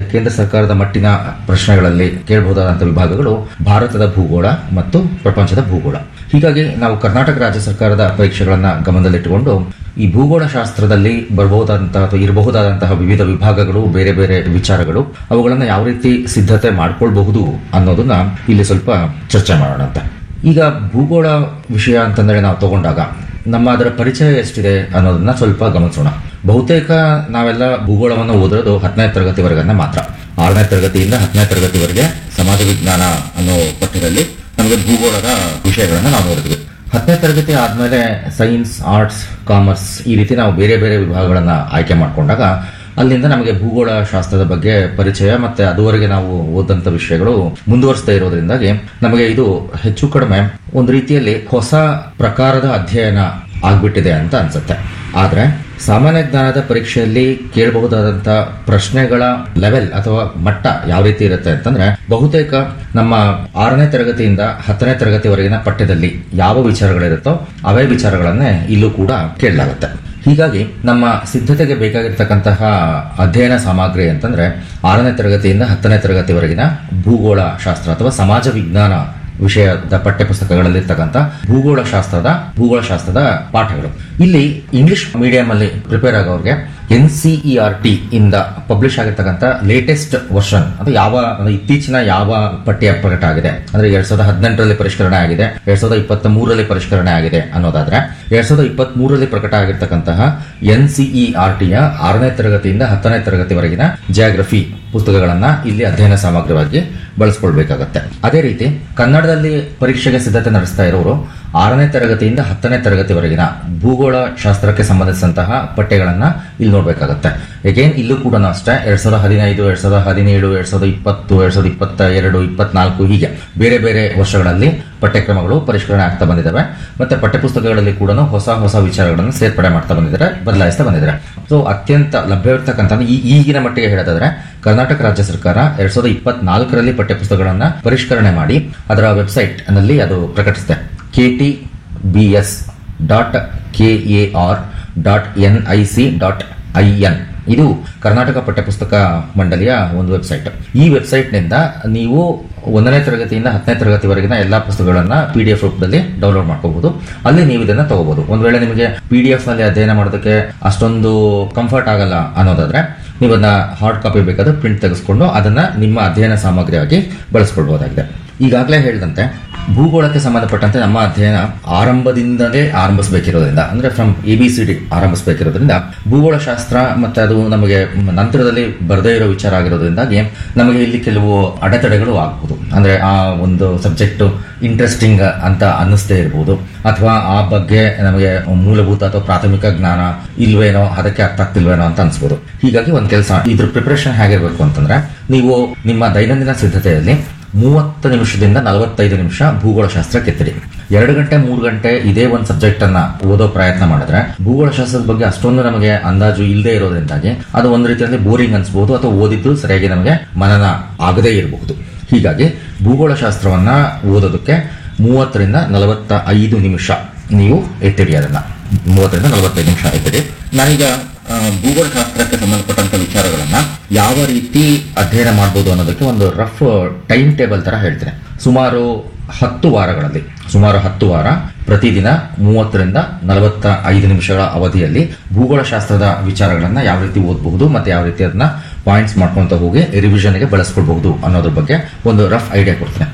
ಕೇಂದ್ರ ಸರ್ಕಾರದ ಮಟ್ಟಿನ ಪ್ರಶ್ನೆಗಳಲ್ಲಿ ಕೇಳಬಹುದಾದಂತಹ ವಿಭಾಗಗಳು ಭಾರತದ ಭೂಗೋಳ ಮತ್ತು ಪ್ರಪಂಚದ ಭೂಗೋಳ ಹೀಗಾಗಿ ನಾವು ಕರ್ನಾಟಕ ರಾಜ್ಯ ಸರ್ಕಾರದ ಪರೀಕ್ಷೆಗಳನ್ನ ಗಮನದಲ್ಲಿಟ್ಟುಕೊಂಡು ಈ ಭೂಗೋಳ ಶಾಸ್ತ್ರದಲ್ಲಿ ಬರಬಹುದಾದಂತಹ ಅಥವಾ ಇರಬಹುದಾದಂತಹ ವಿವಿಧ ವಿಭಾಗಗಳು ಬೇರೆ ಬೇರೆ ವಿಚಾರಗಳು ಅವುಗಳನ್ನ ಯಾವ ರೀತಿ ಸಿದ್ಧತೆ ಮಾಡ್ಕೊಳ್ಬಹುದು ಅನ್ನೋದನ್ನ ಇಲ್ಲಿ ಸ್ವಲ್ಪ ಚರ್ಚೆ ಮಾಡೋಣ ಅಂತ ಈಗ ಭೂಗೋಳ ವಿಷಯ ಅಂತಂದ್ರೆ ನಾವು ತಗೊಂಡಾಗ ನಮ್ಮ ಅದರ ಪರಿಚಯ ಎಷ್ಟಿದೆ ಅನ್ನೋದನ್ನ ಸ್ವಲ್ಪ ಗಮನಿಸೋಣ ಬಹುತೇಕ ನಾವೆಲ್ಲ ಭೂಗೋಳವನ್ನು ಓದಿರೋದು ಹತ್ತನೇ ತರಗತಿವರೆಗನ್ನ ಮಾತ್ರ ಆರನೇ ತರಗತಿಯಿಂದ ಹತ್ತನೇ ತರಗತಿವರೆಗೆ ಸಮಾಜ ವಿಜ್ಞಾನ ಅನ್ನೋ ಪಠ್ಯದಲ್ಲಿ ನಮಗೆ ಭೂಗೋಳದ ವಿಷಯಗಳನ್ನ ನಾವು ನೋಡಿದ್ವಿ ಹತ್ತನೇ ತರಗತಿ ಆದ್ಮೇಲೆ ಸೈನ್ಸ್ ಆರ್ಟ್ಸ್ ಕಾಮರ್ಸ್ ಈ ರೀತಿ ನಾವು ಬೇರೆ ಬೇರೆ ವಿಭಾಗಗಳನ್ನ ಆಯ್ಕೆ ಮಾಡ್ಕೊಂಡಾಗ ಅಲ್ಲಿಂದ ನಮಗೆ ಭೂಗೋಳ ಶಾಸ್ತ್ರದ ಬಗ್ಗೆ ಪರಿಚಯ ಮತ್ತೆ ಅದುವರೆಗೆ ನಾವು ಓದಂತ ವಿಷಯಗಳು ಮುಂದುವರಿಸ್ತಾ ಇರೋದ್ರಿಂದಾಗಿ ನಮಗೆ ಇದು ಹೆಚ್ಚು ಕಡಿಮೆ ಒಂದು ರೀತಿಯಲ್ಲಿ ಹೊಸ ಪ್ರಕಾರದ ಅಧ್ಯಯನ ಆಗ್ಬಿಟ್ಟಿದೆ ಅಂತ ಅನ್ಸುತ್ತೆ ಆದ್ರೆ ಸಾಮಾನ್ಯ ಜ್ಞಾನದ ಪರೀಕ್ಷೆಯಲ್ಲಿ ಕೇಳಬಹುದಾದಂತ ಪ್ರಶ್ನೆಗಳ ಲೆವೆಲ್ ಅಥವಾ ಮಟ್ಟ ಯಾವ ರೀತಿ ಇರುತ್ತೆ ಅಂತಂದ್ರೆ ಬಹುತೇಕ ನಮ್ಮ ಆರನೇ ತರಗತಿಯಿಂದ ಹತ್ತನೇ ತರಗತಿವರೆಗಿನ ಪಠ್ಯದಲ್ಲಿ ಯಾವ ವಿಚಾರಗಳಿರುತ್ತೋ ಅವೇ ವಿಚಾರಗಳನ್ನೇ ಇಲ್ಲೂ ಕೂಡ ಕೇಳಲಾಗುತ್ತೆ ಹೀಗಾಗಿ ನಮ್ಮ ಸಿದ್ಧತೆಗೆ ಬೇಕಾಗಿರ್ತಕ್ಕಂತಹ ಅಧ್ಯಯನ ಸಾಮಗ್ರಿ ಅಂತಂದ್ರೆ ಆರನೇ ತರಗತಿಯಿಂದ ಹತ್ತನೇ ತರಗತಿವರೆಗಿನ ಭೂಗೋಳ ಶಾಸ್ತ್ರ ಅಥವಾ ಸಮಾಜ ವಿಜ್ಞಾನ ವಿಷಯದ ಪಠ್ಯಪುಸ್ತಕಗಳಲ್ಲಿರ್ತಕ್ಕಂಥ ಭೂಗೋಳ ಶಾಸ್ತ್ರದ ಭೂಗೋಳ ಶಾಸ್ತ್ರದ ಪಾಠಗಳು ಇಲ್ಲಿ ಇಂಗ್ಲಿಷ್ ಮೀಡಿಯಂ ಅಲ್ಲಿ ಪ್ರಿಪೇರ್ ಆಗೋರಿಗೆ ಎನ್ ಸಿಇಆರ್ ಟಿ ಇಂದ ಪಬ್ಲಿಷ್ ಆಗಿರ್ತಕ್ಕಂಥ ಲೇಟೆಸ್ಟ್ ವರ್ಷನ್ ಅದು ಯಾವ ಅಂದ್ರೆ ಇತ್ತೀಚಿನ ಯಾವ ಪಠ್ಯ ಪ್ರಕಟ ಆಗಿದೆ ಅಂದ್ರೆ ಎರಡ್ ಸಾವಿರದ ಹದಿನೆಂಟರಲ್ಲಿ ಪರಿಷ್ಕರಣೆ ಆಗಿದೆ ಎರಡ್ ಸಾವಿರದ ಇಪ್ಪತ್ತ ಮೂರರಲ್ಲಿ ಪರಿಷ್ಕರಣೆ ಆಗಿದೆ ಅನ್ನೋದಾದ್ರೆ ಎರಡ್ ಸಾವಿರದ ಇಪ್ಪತ್ತ್ ಮೂರರಲ್ಲಿ ಪ್ರಕಟ ಆಗಿರ್ತಕ್ಕಂತಹ ಎನ್ ಸಿಇಆರ್ ಟಿಯ ಆರನೇ ತರಗತಿಯಿಂದ ಹತ್ತನೇ ತರಗತಿವರೆಗಿನ ಜಿಯಾಗ್ರಫಿ ಪುಸ್ತಕಗಳನ್ನ ಇಲ್ಲಿ ಅಧ್ಯಯನ ಸಾಮಗ್ರಿಯಾಗಿ ಬಳಸ್ಕೊಳ್ಬೇಕಾಗತ್ತೆ ಅದೇ ರೀತಿ ಕನ್ನಡದಲ್ಲಿ ಪರೀಕ್ಷೆಗೆ ಸಿದ್ಧತೆ ನಡೆಸ್ತಾ ಇರೋರು ಆರನೇ ತರಗತಿಯಿಂದ ಹತ್ತನೇ ತರಗತಿವರೆಗಿನ ಭೂಗೋಳ ಶಾಸ್ತ್ರಕ್ಕೆ ಸಂಬಂಧಿಸಿದಂತಹ ಪಠ್ಯಗಳನ್ನ ಇಲ್ಲಿ ನೋಡ್ಬೇಕಾಗತ್ತೆ ಎಗೇನ್ ಇಲ್ಲೂ ಕೂಡ ಅಷ್ಟೇ ಎರಡ್ ಸಾವಿರದ ಹದಿನೈದು ಎರಡ್ ಸಾವಿರದ ಹದಿನೇಳು ಎರಡ್ ಸಾವಿರದ ಇಪ್ಪತ್ತು ಎರಡ್ ಸಾವಿರದ ಇಪ್ಪತ್ತ ಎರಡು ಇಪ್ಪತ್ನಾಲ್ಕು ಹೀಗೆ ಬೇರೆ ಬೇರೆ ವರ್ಷಗಳಲ್ಲಿ ಪಠ್ಯಕ್ರಮಗಳು ಪರಿಷ್ಕರಣೆ ಆಗ್ತಾ ಬಂದಿದ್ದಾವೆ ಮತ್ತೆ ಪಠ್ಯಪುಸ್ತಕಗಳಲ್ಲಿ ಕೂಡ ಹೊಸ ಹೊಸ ವಿಚಾರಗಳನ್ನು ಸೇರ್ಪಡೆ ಮಾಡ್ತಾ ಬಂದಿದ್ದಾರೆ ಬದಲಾಯಿಸ್ತಾ ಬಂದಿದ್ದಾರೆ ಸೊ ಅತ್ಯಂತ ಲಭ್ಯವಿರ್ತಕ್ಕಂಥ ಈ ಈಗಿನ ಮಟ್ಟಿಗೆ ಹೇಳೋದಾದ್ರೆ ಕರ್ನಾಟಕ ರಾಜ್ಯ ಸರ್ಕಾರ ಎರಡ್ ಸಾವಿರದ ಇಪ್ಪತ್ನಾಲ್ಕರಲ್ಲಿ ಪಠ್ಯಪುಸ್ತಕಗಳನ್ನ ಪರಿಷ್ಕರಣೆ ಮಾಡಿ ಅದರ ವೆಬ್ಸೈಟ್ ನಲ್ಲಿ ಅದು ಪ್ರಕಟಿಸಿದೆ K T B S dot K A R dot N I C dot I N ಇದು ಕರ್ನಾಟಕ ಪಠ್ಯಪುಸ್ತಕ ಮಂಡಳಿಯ ಒಂದು ವೆಬ್ಸೈಟ್ ಈ ವೆಬ್ಸೈಟ್ನಿಂದ ನೀವು ಒಂದನೇ ತರಗತಿಯಿಂದ ಹತ್ತನೇ ತರಗತಿವರೆಗಿನ ಎಲ್ಲಾ ಪುಸ್ತಕಗಳನ್ನ ಪಿ ಡಿ ಎಫ್ ರೂಪದಲ್ಲಿ ಡೌನ್ಲೋಡ್ ಮಾಡ್ಕೋಬಹುದು ಅಲ್ಲಿ ನೀವು ಇದನ್ನ ತಗೋಬಹುದು ಒಂದ್ ವೇಳೆ ನಿಮಗೆ ಪಿ ಡಿ ಎಫ್ ನಲ್ಲಿ ಅಧ್ಯಯನ ಮಾಡೋದಕ್ಕೆ ಅಷ್ಟೊಂದು ಕಂಫರ್ಟ್ ಆಗಲ್ಲ ಅನ್ನೋದಾದ್ರೆ ನೀವು ಅದನ್ನ ಹಾರ್ಡ್ ಕಾಪಿ ಬೇಕಾದ್ರೆ ಪ್ರಿಂಟ್ ತೆಗೆಸ್ಕೊಂಡು ಅದನ್ನ ನಿಮ್ಮ ಅಧ್ಯಯನ ಸಾಮಗ್ರಿಯಾಗಿ ಬಳಸ್ಕೊಳ್ಬಹುದಾಗಿದೆ ಈಗಾಗಲೇ ಹೇಳಿದಂತೆ ಭೂಗೋಳಕ್ಕೆ ಸಂಬಂಧಪಟ್ಟಂತೆ ನಮ್ಮ ಅಧ್ಯಯನ ಆರಂಭದಿಂದಲೇ ಆರಂಭಿಸಬೇಕಿರೋದ್ರಿಂದ ಅಂದ್ರೆ from A B C D ಆರಂಭಿಸಬೇಕಿರೋದ್ರಿಂದ ಭೂಗೋಳ ಶಾಸ್ತ್ರ ಮತ್ತೆ ಅದು ನಮಗೆ ನಂತರದಲ್ಲಿ ಬರದೇ ಇರೋ ವಿಚಾರ ಆಗಿರೋದ್ರಿಂದಾಗಿ ನಮಗೆ ಇಲ್ಲಿ ಕೆಲವು ಅಡೆತಡೆಗಳು ಆಗಬಹುದು ಅಂದ್ರೆ ಆ ಒಂದು ಸಬ್ಜೆಕ್ಟ್ ಇಂಟ್ರೆಸ್ಟಿಂಗ್ ಅಂತ ಅನ್ನಿಸ್ದೇ ಇರಬಹುದು ಅಥವಾ ಆ ಬಗ್ಗೆ ನಮಗೆ ಮೂಲಭೂತ ಅಥವಾ ಪ್ರಾಥಮಿಕ ಜ್ಞಾನ ಇಲ್ವೇನೋ ಅದಕ್ಕೆ ಅರ್ಥ ಆಗ್ತಿಲ್ವೇನೋ ಅಂತ ಅನ್ಸ್ಬೋದು ಹೀಗಾಗಿ ಒಂದ್ ಕೆಲಸ ಇದ್ರ ಪ್ರಿಪರೇಷನ್ ಹೇಗಿರ್ಬೇಕು ಅಂತಂದ್ರೆ ನೀವು ನಿಮ್ಮ ದೈನಂದಿನ ಸಿದ್ಧತೆಯಲ್ಲಿ ಮೂವತ್ತು ನಿಮಿಷದಿಂದ ನಲವತ್ತೈದು ನಿಮಿಷ ಭೂಗೋಳ ಶಾಸ್ತ್ರ ಕೆತ್ತಿರಿ ಎರಡು ಗಂಟೆ ಮೂರು ಗಂಟೆ ಇದೇ ಒಂದು ಸಬ್ಜೆಕ್ಟ್ ಅನ್ನ ಓದೋ ಪ್ರಯತ್ನ ಮಾಡಿದ್ರೆ ಭೂಗೋಳ ಶಾಸ್ತ್ರದ ಬಗ್ಗೆ ಅಷ್ಟೊಂದು ನಮಗೆ ಅಂದಾಜು ಇಲ್ಲದೆ ಇರೋದ್ರಿಂದಾಗಿ ಅದು ಒಂದು ರೀತಿಯಲ್ಲಿ ಬೋರಿಂಗ್ ಅನ್ಸ್ಬಹುದು ಅಥವಾ ಓದಿದ್ದು ಸರಿಯಾಗಿ ನಮಗೆ ಮನನ ಆಗದೇ ಇರಬಹುದು ಹೀಗಾಗಿ ಭೂಗೋಳ ಶಾಸ್ತ್ರವನ್ನ ಓದೋದಕ್ಕೆ ಮೂವತ್ತರಿಂದ ನಲವತ್ತ ಐದು ನಿಮಿಷ ನೀವು ಎತ್ತಿಡಿ ಅದನ್ನ ಮೂವತ್ತರಿಂದ ನಲವತ್ತೈದು ನಿಮಿಷ ಎತ್ತಿಡಿ ನಾನೀಗ ಆ, ಭೂಗೋಳ ಶಾಸ್ತ್ರಕ್ಕೆ ಸಂಬಂಧಪಟ್ಟಂತ ವಿಚಾರಗಳನ್ನ ಯಾವ ರೀತಿ ಅಧ್ಯಯನ ಮಾಡಬಹುದು ಅನ್ನೋದಕ್ಕೆ ಒಂದು ರಫ್ ಟೈಮ್ ಟೇಬಲ್ ತರ ಹೇಳ್ತೇನೆ ಸುಮಾರು ಹತ್ತು ವಾರಗಳಲ್ಲಿ ಸುಮಾರು ಹತ್ತು ವಾರ ಪ್ರತಿದಿನ ಮೂವತ್ತರಿಂದ ನಲವತ್ತ ಐದು ನಿಮಿಷಗಳ ಅವಧಿಯಲ್ಲಿ ಭೂಗೋಳ ಶಾಸ್ತ್ರದ ವಿಚಾರಗಳನ್ನ ಯಾವ ರೀತಿ ಓದಬಹುದು ಮತ್ತೆ ಯಾವ ರೀತಿ ಅದನ್ನ ಪಾಯಿಂಟ್ಸ್ ಮಾಡ್ಕೊಂತ ಹೋಗಿ ರಿವಿಷನ್ಗೆ ಬಳಸ್ಕೊಳ್ಬಹುದು ಅನ್ನೋದ್ರ ಬಗ್ಗೆ ಒಂದು ರಫ್ ಐಡಿಯಾ ಕೊಡ್ತೇನೆ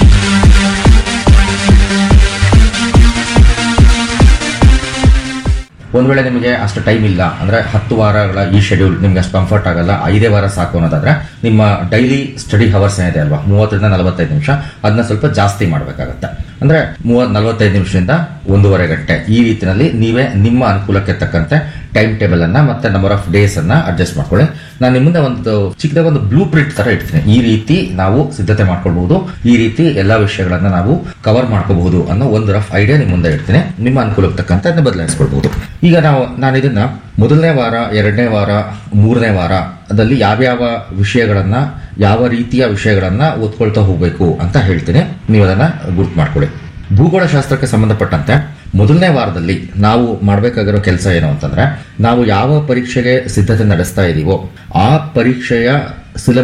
ಒಂದ್ ವೇಳೆ ನಿಮಗೆ ಅಷ್ಟು ಟೈಮ್ ಇಲ್ಲ ಅಂದ್ರೆ ಹತ್ತು ವಾರಗಳ ಈ ಶೆಡ್ಯೂಲ್ ನಿಮ್ಗೆ ಅಷ್ಟು ಕಂಫರ್ಟ್ ಆಗಲ್ಲ ಐದೇ ವಾರ ಸಾಕು ಅನ್ನೋದಾದ್ರೆ ನಿಮ್ಮ ಡೈಲಿ ಸ್ಟಡಿ ಹವರ್ಸ್ ಏನಿದೆ ಅಲ್ವಾ ಮೂವತ್ತರಿಂದ ನಲವತ್ತೈದು ನಿಮಿಷ ಅದನ್ನ ಸ್ವಲ್ಪ ಜಾಸ್ತಿ ಮಾಡಬೇಕಾಗತ್ತೆ ಅಂದ್ರೆ ಮೂವತ್ ನಲವತ್ತೈದು ನಿಮಿಷದಿಂದ ಒಂದೂವರೆ ಗಂಟೆ ಈ ರೀತಿಯಲ್ಲಿ ನೀವೇ ನಿಮ್ಮ ಅನುಕೂಲಕ್ಕೆ ತಕ್ಕಂತೆ ಟೈಮ್ ಟೇಬಲ್ ಅನ್ನ ಮತ್ತೆ ನಂಬರ್ ಆಫ್ ಡೇಸ್ ಅನ್ನ ಅಡ್ಜಸ್ಟ್ ಮಾಡ್ಕೊಳ್ಳಿ ನಾನು ನಿಮ್ಮ ಮುಂದೆ ಒಂದು ಚಿಕ್ಕದಾಗ ಒಂದು ಬ್ಲೂ ಪ್ರಿಂಟ್ ತರ ಇಡ್ತೀನಿ ಈ ರೀತಿ ನಾವು ಸಿದ್ಧತೆ ಮಾಡ್ಕೊಳ್ಬಹುದು ಈ ರೀತಿ ಎಲ್ಲಾ ವಿಷಯಗಳನ್ನ ನಾವು ಕವರ್ ಮಾಡ್ಕೋಬಹುದು ಅನ್ನೋ ಒಂದು ರಫ್ ಐಡಿಯಾ ನಿಮ್ಮ ಮುಂದೆ ಇಡ್ತೀನಿ ನಿಮ್ಮ ಅನುಕೂಲಕ್ಕೆ ತಕ್ಕಂತೆ ಅದನ್ನ ಬದಲಾಯಿಸ್ಕೊಳ್ಬಹುದು ಈಗ ನಾವು ನಾನು ಇದನ್ನ ಮೊದಲನೇ ವಾರ ಎರಡನೇ ವಾರ ಮೂರನೇ ವಾರದಲ್ಲಿ ಯಾವ್ಯಾವ ವಿಷಯಗಳನ್ನ ಯಾವ ರೀತಿಯ ವಿಷಯಗಳನ್ನ ಓದ್ಕೊಳ್ತಾ ಹೋಗ್ಬೇಕು ಅಂತ ಹೇಳ್ತೀನಿ ನೀವು ಅದನ್ನ ಗುರ್ತು ಮಾಡ್ಕೊಳ್ಳಿ ಭೂಗೋಳ ಶಾಸ್ತ್ರಕ್ಕೆ ಸಂಬಂಧಪಟ್ಟಂತೆ ಮೊದಲನೇ ವಾರದಲ್ಲಿ ನಾವು ಮಾಡಬೇಕಾಗಿರೋ ಕೆಲಸ ಏನು ಅಂತಂದ್ರೆ ನಾವು ಯಾವ ಪರೀಕ್ಷೆಗೆ ಸಿದ್ಧತೆ ನಡೆಸ್ತಾ ಇದೀವೋ ಆ ಪರೀಕ್ಷೆಯ ಸಿಲೆಬಸ್